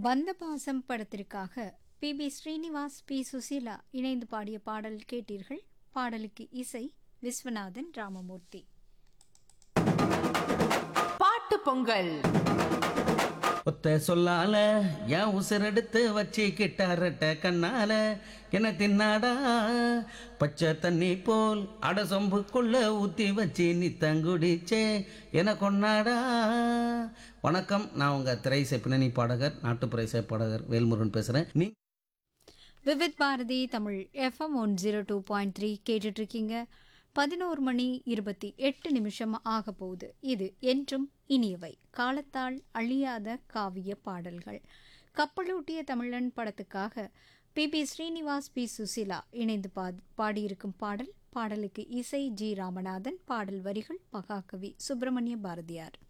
பந்தபாசம் படத்திற்காக P B Srinivas P Susheela இணைந்து பாடிய பாடல் கேட்டீர்கள் பாடலுக்கு இசை விஸ்வநாதன் ராமமூர்த்தி பாட்டு பொங்கல் ஒத்த சொல்லால என் உசிரெடுத்து வச்சு கிட்டாரட்ட கண்ணால என்ன தின்னாடா பச்சை தண்ணி போல் அட சொம்புக்குள்ள ஊத்தி வச்சு நித்தங்குடிச்சே என கொண்டாடா வணக்கம் நான் உங்க திரைசை பின்னணி பாடகர் நாட்டுப்புற இசை பாடகர் வேல்முருகன் பேசுறேன் நீ Vividh Bharati Tamil FM one zero two point three கேட்டுட்ருக்கீங்க பதினோரு மணி இருபத்தி எட்டு நிமிஷம் ஆக போகுது இது என்றும் இனியவை காலத்தால் அழியாத காவிய பாடல்கள் கப்பலூட்டிய தமிழன் படத்துக்காக P B Srinivas P Susheela இணைந்து பா பாடியிருக்கும் பாடல் பாடலுக்கு இசை ஜி ராமநாதன் பாடல் வரிகள் மகாகவி சுப்பிரமணிய பாரதியார்